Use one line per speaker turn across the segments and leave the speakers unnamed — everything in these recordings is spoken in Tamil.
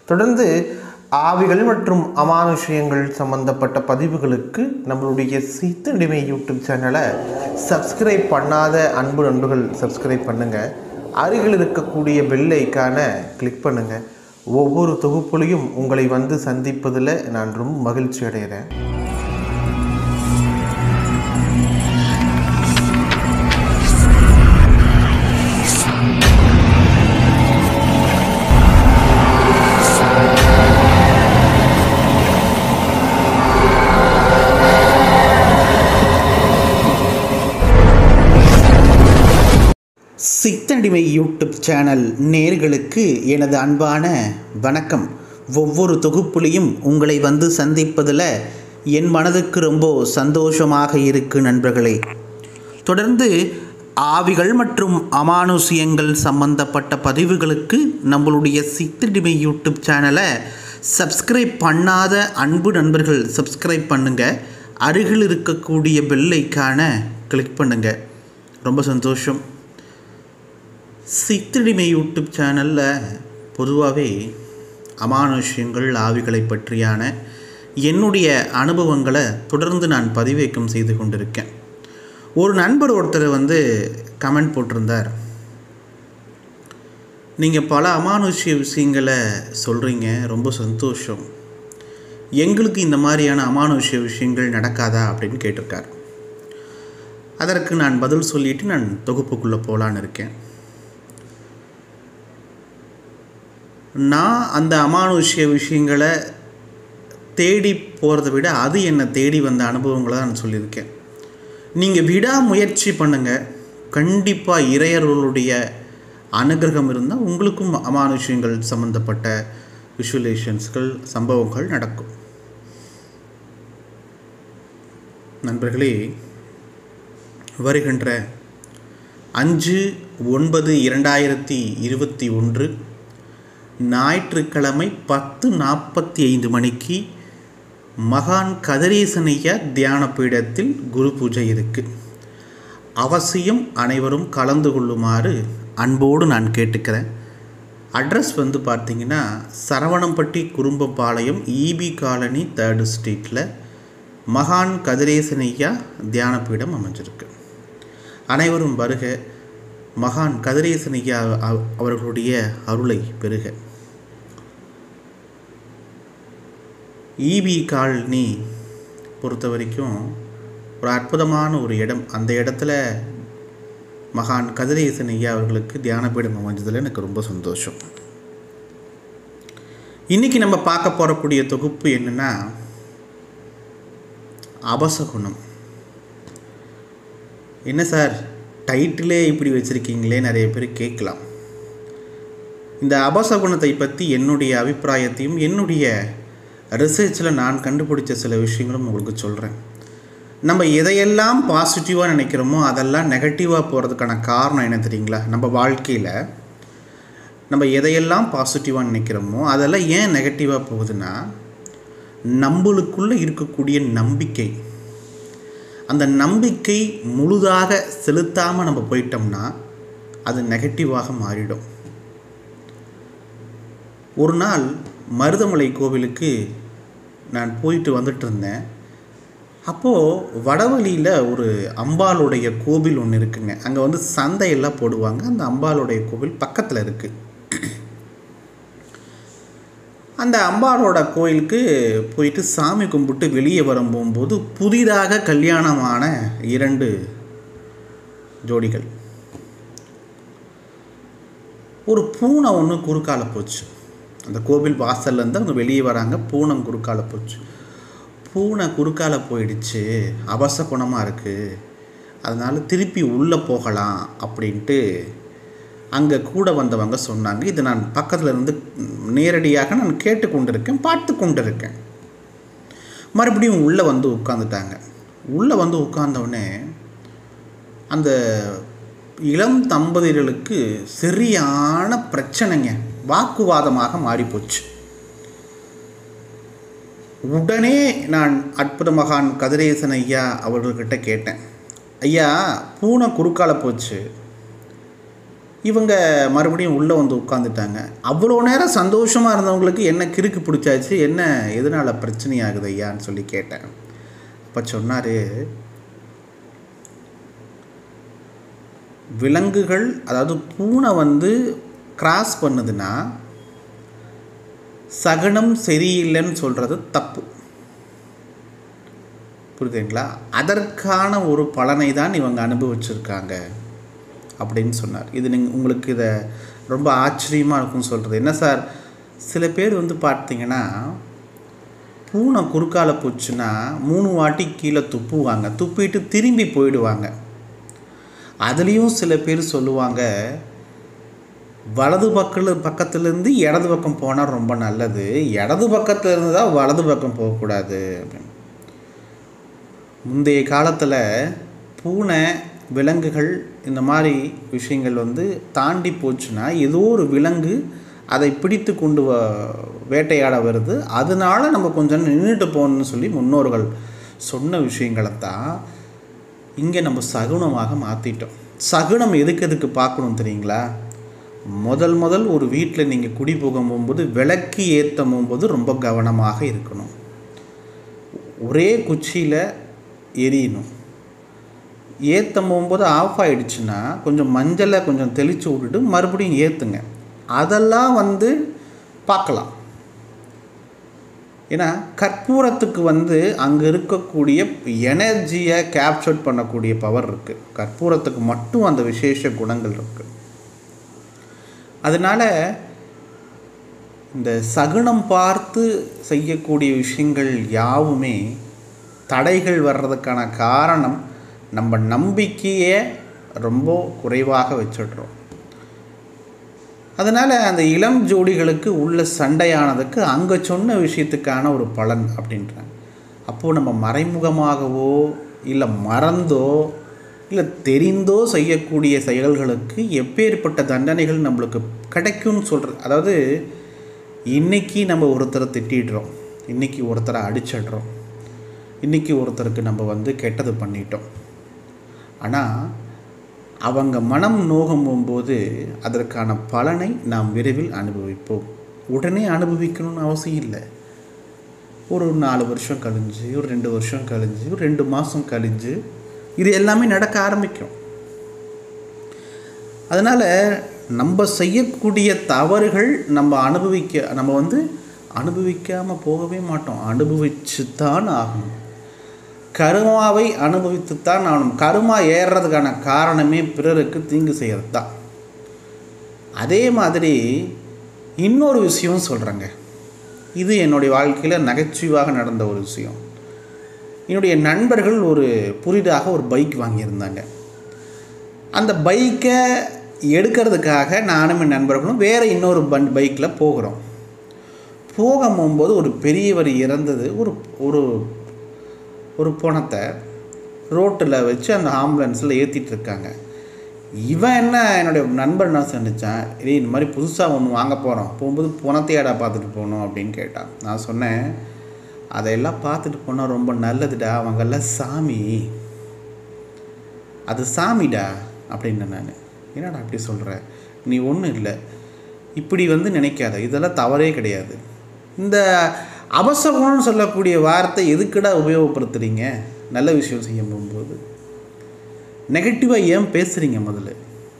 தொடர்ந்து ஆவிகள் மற்றும் அமானுஷ்யங்கள் சம்பந்தப்பட்ட பதிவுகளுக்கு நம்மளுடைய சீத்தடிமை யூடியூப் சேனலை சப்ஸ்கிரைப் பண்ணாத அன்பு நண்பர்கள் சப்ஸ்கிரைப் பண்ணுங்கள் அருகில் இருக்கக்கூடிய பெல் ஐக்கானை கிளிக் பண்ணுங்கள் ஒவ்வொரு தொகுப்புலையும் உங்களை வந்து சந்திப்பதில் நான் ரொம்ப மகிழ்ச்சி அடைகிறேன்
சித்தடிமை யூடியூப் சேனல் நேர்களுக்கு எனது அன்பான வணக்கம் ஒவ்வொரு தொகுப்புலையும் உங்களை வந்து சந்திப்பதில் என் மனதுக்கு ரொம்ப சந்தோஷமாக இருக்கு நண்பர்களே தொடர்ந்து ஆவிகள் மற்றும் அமானுஷ்யங்கள் சம்பந்தப்பட்ட பதிவுகளுக்கு நம்மளுடைய சித்தடிமை யூடியூப் சேனலை சப்ஸ்கிரைப் பண்ணாத அன்பு நண்பர்கள் சப்ஸ்கிரைப் பண்ணுங்கள் அருகில் இருக்கக்கூடிய பெல்லைக்கான கிளிக் பண்ணுங்கள் ரொம்ப சந்தோஷம் சித்தடிமை யூடியூப் சேனலில் பொதுவாகவே அமானுஷ்யங்கள் ஆவிகளை பற்றியான என்னுடைய அனுபவங்களை தொடர்ந்து நான் பதிவேக்கம் செய்து கொண்டிருக்கேன் ஒரு நண்பர் ஒருத்தர் வந்து கமெண்ட் போட்டிருந்தார் நீங்கள் பல அமானுஷ்ய விஷயங்களை சொல்கிறீங்க ரொம்ப சந்தோஷம் எங்களுக்கு இந்த மாதிரியான அமானுஷ்ய விஷயங்கள் நடக்காதா அப்படின்னு கேட்டிருக்கார் அதற்கு நான் பதில் சொல்லிட்டு நான் தொகுப்புக்குள்ளே போகலான்னு இருக்கேன் நான் அந்த அமானுஷ்ய விஷயங்களை தேடி போகிறத விட அது என்னை தேடி வந்த அனுபவங்களை தான் நான் சொல்லியிருக்கேன் நீங்கள் விடாமுயற்சி பண்ணுங்கள் கண்டிப்பாக இறையர்களுடைய அனுகிரகம் இருந்தால் உங்களுக்கும் அமானுஷ்யங்கள் சம்மந்தப்பட்ட விஷுவலேஷன்ஸ்கள் சம்பவங்கள் நடக்கும் நண்பர்களே வருகின்ற அஞ்சு ஒன்பது இரண்டாயிரத்தி இருபத்தி ஒன்று ஞாயிற்றுக்கிழமை பத்து நாற்பத்தி ஐந்து மணிக்கு மகான் கதிரேசனையா தியான பீடத்தில் குரு பூஜை இருக்கு அவசியம் அனைவரும் கலந்து கொள்ளுமாறு அன்போடு நான் கேட்டுக்கிறேன் அட்ரஸ் வந்து பார்த்தீங்கன்னா Saravanampatti Kurumbapalayam EB colony third ஸ்ட்ரீட்டில் மகான் கதிரேசனையா தியான பீடம் அமைஞ்சிருக்கு அனைவரும் வருக மகான் கதிரேசனையா அவர்களுடைய அருளை பெறுக ஈபி காலனி பொறுத்த வரைக்கும் ஒரு அற்புதமான ஒரு இடம் அந்த இடத்துல மகான் கதிரேசன் ஐயா அவர்களுக்கு தியானபீடம் அமைஞ்சதில் எனக்கு ரொம்ப சந்தோஷம் இன்றைக்கி நம்ம பார்க்க போகக்கூடிய தொகுப்பு என்னென்னா அபசகுணம் என்ன சார் டைட்டிலே இப்படி வச்சுருக்கீங்களே நிறைய பேர் கேட்கலாம் இந்த அபசகுணத்தை பற்றி என்னுடைய அபிப்பிராயத்தையும் என்னுடைய ரிசர்ச்சில் நான் கண்டுபிடிச்ச சில விஷயங்களும் உங்களுக்கு சொல்கிறேன் நம்ம எதையெல்லாம் பாசிட்டிவாக நினைக்கிறோமோ அதெல்லாம் நெகட்டிவாக போகிறதுக்கான காரணம் என்ன தெரியுங்களா நம்ம வாழ்க்கையில் நம்ம எதையெல்லாம் பாசிட்டிவாக நினைக்கிறோமோ அதெல்லாம் ஏன் நெகட்டிவாக போகுதுன்னா நம்மளுக்குள்ளே இருக்கக்கூடிய நம்பிக்கை அந்த நம்பிக்கை முழுதாக செலுத்தாமல் நம்ம போயிட்டோம்னா அது நெகட்டிவாக மாறிடும் ஒரு நாள் மருதமலை கோவிலுக்கு நான் போயிட்டு வந்துட்டு இருந்தேன் அப்போது வடவழியில் ஒரு அம்பாளுடைய கோவில் ஒன்று இருக்குங்க அங்கே வந்து சந்தையெல்லாம் போடுவாங்க அந்த அம்பாளுடைய கோவில் பக்கத்தில் இருக்குது அந்த அம்பாளோட கோயிலுக்கு போயிட்டு சாமி கும்பிட்டு வெளியே வரும்போது புதிதாக கல்யாணமான இரண்டு ஜோடிகள் ஒரு பூனை ஒன்று குறுக்கால போச்சு அந்த கோவில் வாசல்லேருந்து அவங்க வெளியே வராங்க பூனை குறுக்கால போச்சு பூனை குறுக்கால போயிடுச்சு அவச குணமாக இருக்குது அதனால் திருப்பி உள்ளே போகலாம் அப்படின்ட்டு அங்கே கூட வந்தவங்க சொன்னாங்க இது நான் பக்கத்தில் இருந்து நேரடியாக நான் கேட்டு கொண்டிருக்கேன் பார்த்து கொண்டிருக்கேன் மறுபடியும் உள்ளே வந்து உட்காந்துட்டாங்க உள்ளே வந்து உட்கார்ந்தவுடனே அந்த இளம் தம்பதியர்களுக்கு சரியான பிரச்சனைங்க வாக்குவாதமாக மாறிப்போச்சு உடனே நான் அற்புத மகான் கதிரேசன் ஐயா அவர்கள்கிட்ட கேட்டேன் ஐயா பூனை குறுக்கால போச்சு இவங்க மறுபடியும் உள்ளே வந்து உட்காந்துட்டாங்க அவ்வளோ நேரம் சந்தோஷமாக இருந்தவங்களுக்கு என்ன கிறுக்கு பிடிச்சாச்சு என்ன எதனால் பிரச்சனை ஆகுது ஐயான்னு சொல்லி கேட்டேன் அப்போ சொன்னார் விலங்குகள் அதாவது பூனை வந்து கிராஸ் பண்ணுதுன்னா சகனம் சரியில்லைன்னு சொல்கிறது தப்பு புரியுதுங்களா அதற்கான ஒரு பலனை தான் இவங்க அனுபவிச்சிருக்காங்க அப்படின்னு சொன்னார் இது நீங்கள் உங்களுக்கு இதை ரொம்ப ஆச்சரியமாக இருக்கும்னு சொல்கிறது என்ன சார் சில பேர் வந்து பார்த்தீங்கன்னா பூனை குறுக்கால போச்சுன்னா மூணு வாட்டி கீழே துப்புவாங்க துப்பிட்டு திரும்பி போயிடுவாங்க அதுலேயும் சில பேர் சொல்லுவாங்க வலது பக்கம் பக்கத்துலேருந்து இடது பக்கம் போனால் ரொம்ப நல்லது இடது பக்கத்துல இருந்து தான் வலது பக்கம் போகக்கூடாது அப்படின்னு முந்தைய காலத்தில் பூனை விலங்குகள் இந்த மாதிரி விஷயங்கள் வந்து தாண்டி போச்சுன்னா ஏதோ ஒரு விலங்கு அதை பிடித்து கொண்டு வ வேட்டையாட வருது அதனால நம்ம கொஞ்சம் நின்றுட்டு போகணும்னு சொல்லி முன்னோர்கள் சொன்ன விஷயங்களை தான் இங்கே நம்ம சகுனமாக மாற்றிட்டோம் சகுனம் எதுக்கு எதுக்கு பார்க்கணும் தெரியுங்களா முதல் முதல் ஒரு வீட்டில் நீங்கள் குடி போகும்போது விளக்கு ஏற்றும் போது ரொம்ப கவனமாக இருக்கணும் ஒரே குச்சியில் எரியணும் ஏற்றும் போகும்போது ஆஃப் ஆயிடுச்சுன்னா கொஞ்சம் மஞ்சளை கொஞ்சம் தெளித்து விட்டுட்டு மறுபடியும் ஏற்றுங்க அதெல்லாம் வந்து பார்க்கலாம் ஏன்னா கற்பூரத்துக்கு வந்து அங்கே இருக்கக்கூடிய எனர்ஜியை கேப்சர் பண்ணக்கூடிய பவர் இருக்குது கற்பூரத்துக்கு மட்டும் அந்த விசேஷ குணங்கள் இருக்குது அதனால் இந்த சகுனம் பார்த்து செய்யக்கூடிய விஷயங்கள் யாவுமே தடைகள் வர்றதுக்கான காரணம் நம்ம நம்பிக்கையை ரொம்ப குறைவாக வச்சிடுறோம் அதனால் அந்த இளம் ஜோடிகளுக்கு உள்ள சண்டையானதுக்கு அங்கே சொன்ன விஷயத்துக்கான ஒரு பலன் அப்படின்றாங்க அப்போது நம்ம மறைமுகமாகவோ இல்லை மறந்தோ இல்லை தெரிந்தோ செய்யக்கூடிய செயல்களுக்கு எப்பேற்பட்ட தண்டனைகள் நம்மளுக்கு கிடைக்கும்னு சொல்கிறது அதாவது இன்றைக்கி நம்ம ஒருத்தரை திட்டிடுறோம் இன்றைக்கி ஒருத்தரை அடிச்சிடுறோம் இன்றைக்கி ஒருத்தருக்கு நம்ம வந்து கெட்டது பண்ணிட்டோம் ஆனால் அவங்க மனம் நோகும்போது அதற்கான பலனை நாம் விரைவில் அனுபவிப்போம் உடனே அனுபவிக்கணும்னு அவசியம் இல்லை ஒரு நாலு வருஷம் கழிஞ்சு ஒரு ரெண்டு வருஷம் கழிஞ்சு ஒரு ரெண்டு மாதம் கழிஞ்சு இது எல்லாமே நடக்க ஆரம்பிக்கும் அதனால் நம்ம செய்யக்கூடிய தவறுகள் நம்ம அனுபவிக்க நம்ம வந்து அனுபவிக்காமல் போகவே மாட்டோம் அனுபவிச்சு தான் ஆகணும் கருமாவை அனுபவித்துத்தான் ஆகணும் கருமா ஏறுறதுக்கான காரணமே பிறருக்கு தீங்கு செய்கிறது தான் அதே மாதிரி இன்னொரு விஷயம் சொல்கிறேங்க இது என்னுடைய வாழ்க்கையில் நகைச்சுவாக நடந்த ஒரு விஷயம் என்னுடைய நண்பர்கள் ஒரு புதிதாக ஒரு பைக் வாங்கியிருந்தாங்க அந்த பைக்கை எடுக்கிறதுக்காக நானும் என் நண்பர்களும் வேறு இன்னொரு பன் பைக்கில் போகிறோம் போக போகும்போது ஒரு பெரியவர் இறந்தது ஒரு ஒரு ஒரு பணத்தை ரோட்டில் வச்சு அந்த ஆம்புலன்ஸில் ஏற்றிட்டு இருக்காங்க இவன் என்ன என்னுடைய நண்பர் என்ன சொன்னிச்சான் இதே இந்த மாதிரி புதுசாக ஒன்று வாங்க போகிறோம் போகும்போது பணத்தையாடா பார்த்துட்டு போகணும் அப்படின்னு கேட்டான் நான் சொன்னேன் அதையெல்லாம் பார்த்துட்டு போனால் ரொம்ப நல்லதுடா அவங்கெல்லாம் சாமி அது சாமிடா அப்படின்னு நான் என்னடா அப்படி சொல்கிற நீ ஒன்றும் இல்லை இப்படி வந்து நினைக்காத இதெல்லாம் தவறே கிடையாது இந்த அவசகுணம்னு சொல்லக்கூடிய வார்த்தை எதுக்குடா உபயோகப்படுத்துகிறீங்க நல்ல விஷயம் செய்ய போகும்போது நெகட்டிவாக ஏன் பேசுகிறீங்க முதல்ல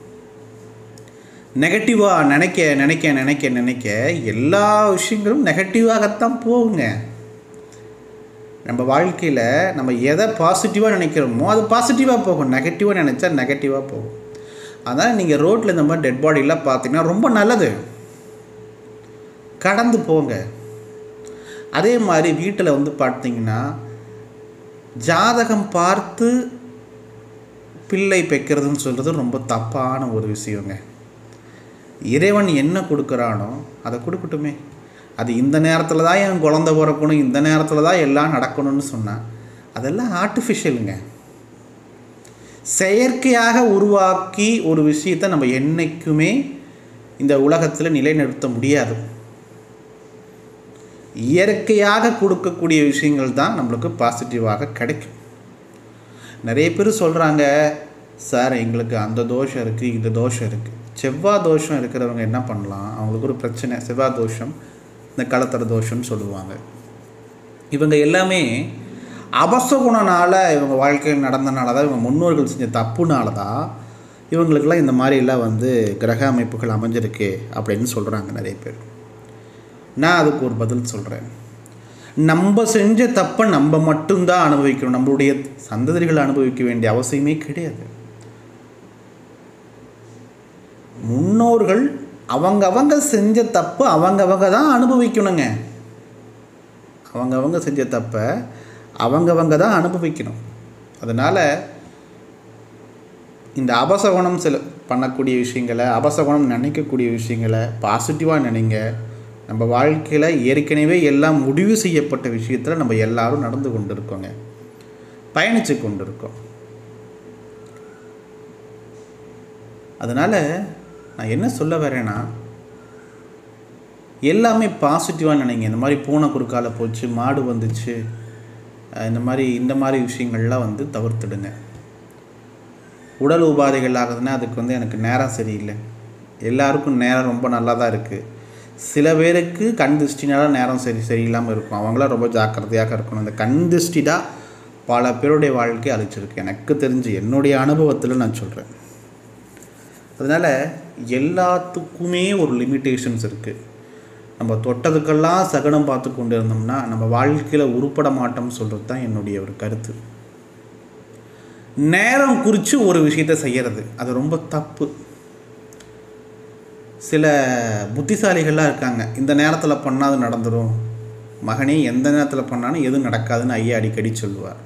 நெகட்டிவாக நினைக்க நினைக்க நினைக்க நினைக்க எல்லா விஷயங்களும் நெகட்டிவாகத்தான் போகுங்க நம்ம வாழ்க்கையில் நம்ம எதை பாசிட்டிவாக நினைக்கிறோமோ அது பாசிட்டிவாக போகும் நெகட்டிவாக நினச்சா நெகட்டிவாக போகும் அதனால் நீங்கள் ரோட்டில் இந்த மாதிரி டெட் பாடிலாம் பார்த்தீங்கன்னா ரொம்ப நல்லது கடந்து போங்க அதே மாதிரி வீட்டில் வந்து பார்த்தீங்கன்னா ஜாதகம் பார்த்து பிள்ளை பெக்கிறதுன்னு சொல்கிறது ரொம்ப தப்பான ஒரு விஷயங்க இறைவன் என்ன கொடுக்குறானோ அதை கொடுக்கட்டுமே அது இந்த நேரத்தில் தான் என் குழந்த பிறக்கணும் இந்த நேரத்தில் தான் எல்லாம் நடக்கணும்னு சொன்னான் அதெல்லாம் ஆர்டிஃபிஷியலுங்க செயற்கையாக உருவாக்கி ஒரு விஷயத்தை நம்ம என்றைக்குமே இந்த உலகத்தில் நிலைநிறுத்த முடியாது இயற்கையாக கொடுக்கக்கூடிய விஷயங்கள் தான் நம்மளுக்கு பாசிட்டிவாக கிடைக்கும் நிறைய பேர் சொல்கிறாங்க சார் எங்களுக்கு அந்த தோஷம் இருக்குது இந்த தோஷம் இருக்குது செவ்வாய் தோஷம் இருக்கிறவங்க என்ன பண்ணலாம் அவங்களுக்கு ஒரு பிரச்சனை செவ்வாய் தோஷம் இந்த கலத்தர தோஷம்னு சொல்லுவாங்க இவங்க எல்லாமே அபசகுணனால இவங்க வாழ்க்கையில் நடந்தனால தான் இவங்க முன்னோர்கள் செஞ்ச தப்புனால தான் இவங்களுக்கெல்லாம் இந்த மாதிரிலாம் வந்து கிரக அமைப்புகள் அமைஞ்சிருக்கு அப்படின்னு சொல்கிறாங்க நிறைய பேர் நான் அதுக்கு ஒரு பதில் சொல்கிறேன் நம்ம செஞ்ச தப்பை நம்ம மட்டும்தான் அனுபவிக்கணும் நம்மளுடைய சந்ததிகள் அனுபவிக்க வேண்டிய அவசியமே கிடையாது முன்னோர்கள் அவங்கவங்க செஞ்ச தப்பு அவங்கவங்க தான் அனுபவிக்கணுங்க அவங்கவங்க செஞ்ச தப்பை அவங்கவங்க தான் அனுபவிக்கணும் அதனால் இந்த அபசகுணம் சில பண்ணக்கூடிய விஷயங்களை அபசகுணம் நினைக்கக்கூடிய விஷயங்களை பாசிட்டிவாக நினைங்க நம்ம வாழ்க்கையில் ஏற்கனவே எல்லாம் முடிவு செய்யப்பட்ட விஷயத்தில் நம்ம எல்லாரும் நடந்து கொண்டு இருக்கோங்க பயணித்து கொண்டு இருக்கோம் அதனால் நான் என்ன சொல்ல வரேன்னா எல்லாமே பாசிட்டிவாக நினைங்க இந்த மாதிரி பூனை குறுக்கால போச்சு மாடு வந்துச்சு அஹ் இந்த மாதிரி இந்த மாதிரி விஷயங்கள்லாம் வந்து தவிர்த்துடுங்க உடல் உபாதைகள் ஆகுதுன்னா அதுக்கு வந்து எனக்கு நேரம் சரியில்லை எல்லாருக்கும் நேரம் ரொம்ப நல்லா தான் இருக்குது சில பேருக்கு கண் திருஷ்டினால நேரம் சரி சரியில்லாமல் இருக்கும் அவங்களாம் ரொம்ப ஜாக்கிரதையாக இருக்கணும் இந்த கண் திருஷ்டி தான் பல பேருடைய வாழ்க்கையை அழிச்சிருக்கு எனக்கு தெரிஞ்சு என்னுடைய அனுபவத்தில் நான் சொல்கிறேன் அதனால் எல்லாத்துக்குமே ஒரு லிமிட்டேஷன்ஸ் இருக்குது நம்ம தொட்டதுக்கெல்லாம் சகனம் பார்த்து கொண்டு இருந்தோம்னா நம்ம வாழ்க்கையில் உருப்பட மாட்டோம்னு சொல்கிறது தான் என்னுடைய ஒரு கருத்து நேரம் குறித்து ஒரு விஷயத்தை செய்கிறது அது ரொம்ப தப்பு சில புத்திசாலிகள்லாம் இருக்காங்க இந்த நேரத்தில் பண்ணால் அது நடந்துடும் மகனே எந்த நேரத்தில் பண்ணாலும் எதுவும் நடக்காதுன்னு ஐயா அடிக்கடி சொல்லுவார்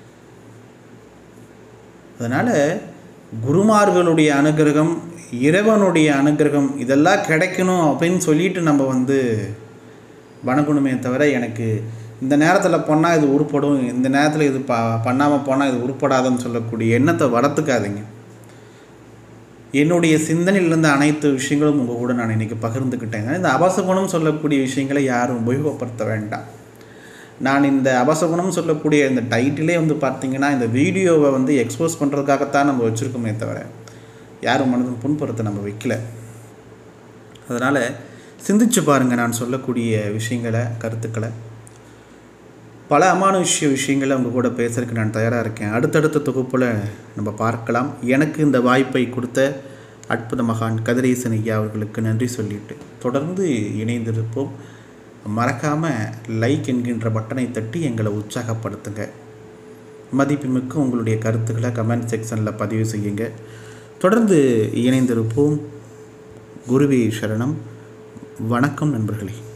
அதனால் குருமார்களுடைய அனுகிரகம் இறைவனுடைய அனுகிரகம் இதெல்லாம் கிடைக்கணும் அப்படின்னு சொல்லிட்டு நம்ம வந்து வணங்கணுமே தவிர எனக்கு இந்த நேரத்தில் பண்ணால் இது உருப்படும் இந்த நேரத்தில் இது ப பண்ணாமல் போனால் இது உருப்படாதுன்னு சொல்லக்கூடிய எண்ணத்தை வளர்த்துக்காதீங்க என்னுடைய சிந்தனையிலிருந்த அனைத்து விஷயங்களும் உங்கள் கூட நான் இன்றைக்கி பகிர்ந்துக்கிட்டேங்க இந்த அபசகுணம் சொல்லக்கூடிய விஷயங்களை யாரும் உபயோகப்படுத்த வேண்டாம் நான் இந்த அபசகுணம் சொல்லக்கூடிய இந்த டைட்டிலே வந்து பார்த்தீங்கன்னா இந்த வீடியோவை வந்து எக்ஸ்போஸ் பண்ணுறதுக்காகத்தான் நம்ம வச்சுருக்கோமே தவிர யாரும் மனதும் புண்படுத்த நம்ம வைக்கல அதனால் சிந்திச்சு பாருங்கள் நான் சொல்லக்கூடிய விஷயங்களை கருத்துக்களை பல அமானுஷ்ய விஷயங்களை உங்கள் கூட பேசுறதுக்கு நான் தயாராக இருக்கேன் அடுத்தடுத்த தொகுப்பில் நம்ம பார்க்கலாம் எனக்கு இந்த வாய்ப்பை கொடுத்த அற்புத மகான் கதிரேசன் ஐயா அவர்களுக்கு நன்றி சொல்லிட்டு தொடர்ந்து இணைந்திருப்போம் மறக்காமல் லைக் என்கின்ற பட்டனை தட்டி எங்களை உற்சாகப்படுத்துங்க மதிப்புமிக்க உங்களுடைய கருத்துக்களை கமெண்ட் செக்ஷனில் பதிவு செய்யுங்க தொடர்ந்து இணைந்திருப்போம் குருவே சரணம் வணக்கம் நண்பர்களே